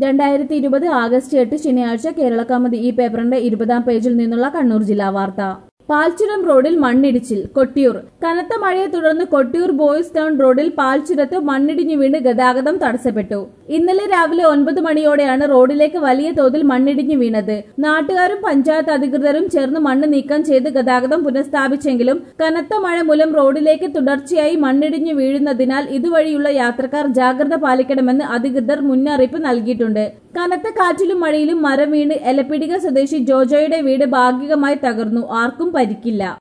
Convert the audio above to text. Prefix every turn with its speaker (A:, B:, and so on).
A: രണ്ടായിരത്തി ഇരുപത് ആഗസ്റ്റ് എട്ട് ശനിയാഴ്ച കേരള കൗമുദി ഈ പേപ്പറിന്റെ ഇരുപതാം പേജിൽ നിന്നുള്ള കണ്ണൂർ ജില്ലാ വാർത്ത പാൽച്ചുരം റോഡിൽ മണ്ണിടിച്ചിൽ കൊട്ടിയൂർ കനത്ത മഴയെ തുടർന്ന് കൊട്ടിയൂർ ബോയ്സ് ടൗൺ റോഡിൽ പാൽച്ചുരത്ത് മണ്ണിടിഞ്ഞു വീണ് ഗതാഗതം തടസ്സപ്പെട്ടു ഇന്നലെ രാവിലെ ഒൻപത് മണിയോടെയാണ് റോഡിലേക്ക് വലിയ തോതിൽ മണ്ണിടിഞ്ഞു വീണത് നാട്ടുകാരും പഞ്ചായത്ത് അധികൃതരും ചേർന്ന് മണ്ണ് നീക്കം ചെയ്ത് ഗതാഗതം പുനഃസ്ഥാപിച്ചെങ്കിലും കനത്ത മഴ മൂലം റോഡിലേക്ക് തുടർച്ചയായി മണ്ണിടിഞ്ഞു വീഴുന്നതിനാൽ ഇതുവഴിയുള്ള യാത്രക്കാർ ജാഗ്രത പാലിക്കണമെന്ന് അധികൃതർ മുന്നറിയിപ്പ് നൽകിയിട്ടുണ്ട് കനത്ത കാറ്റിലും മഴയിലും മരം വീണ് എലപ്പിടിക സ്വദേശി ജോജോയുടെ വീട് ഭാഗികമായി തകർന്നു ആർക്കും പരിക്കില്ല